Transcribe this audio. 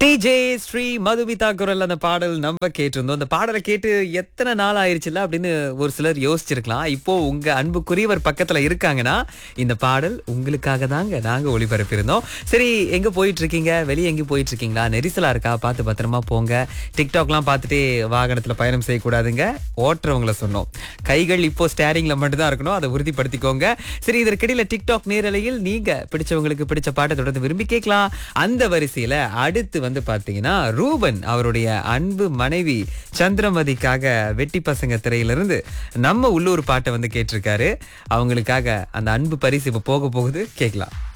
DJ Sri Madhumitha குரல் அந்த பாடல் நம்ம கேட்டிருந்தோம் அந்த பாடலை கேட்டு எத்தனை நாள் ஆயிருச்சுல அப்படின்னு ஒரு சிலர் யோசிச்சிருக்கலாம் இப்போ உங்க அன்புக்குரியவர் பக்கத்துல இருக்காங்கன்னா இந்த பாடல் உங்களுக்காக தாங்க நாங்க ஒளிபரப்பியிருந்தோம் சரி எங்க போயிட்டு இருக்கீங்க வெளியே எங்க போயிட்டு இருக்கீங்களா நெரிசலா இருக்கா பார்த்து பத்திரமா போங்க டிக்டாக்லாம் பார்த்துட்டே வாகனத்துல பயணம் செய்யக்கூடாதுங்க ஓட்டுறவங்கள சொன்னோம் கைகள் இப்போ ஸ்டேரிங்ல மட்டும் தான் இருக்கணும் அதை உறுதிப்படுத்திக்கோங்க சரி இதற்கிடையில டிக்டாக் நேரலையில் நீங்க பிடிச்சவங்களுக்கு பிடிச்ச பாட்டை தொடர்ந்து விரும்பி கேட்கலாம் அந்த வரிசையில அடுத்து வந்து பாத்தீங்கன்னா ரூபன் அவருடைய அன்பு மனைவி சந்திரமதிக்காக வெட்டி பசங்க திரையிலிருந்து நம்ம உள்ளூர் பாட்டை வந்து கேட்டிருக்காரு அவங்களுக்காக அந்த அன்பு பரிசு இப்ப போக போகுது கேட்கலாம்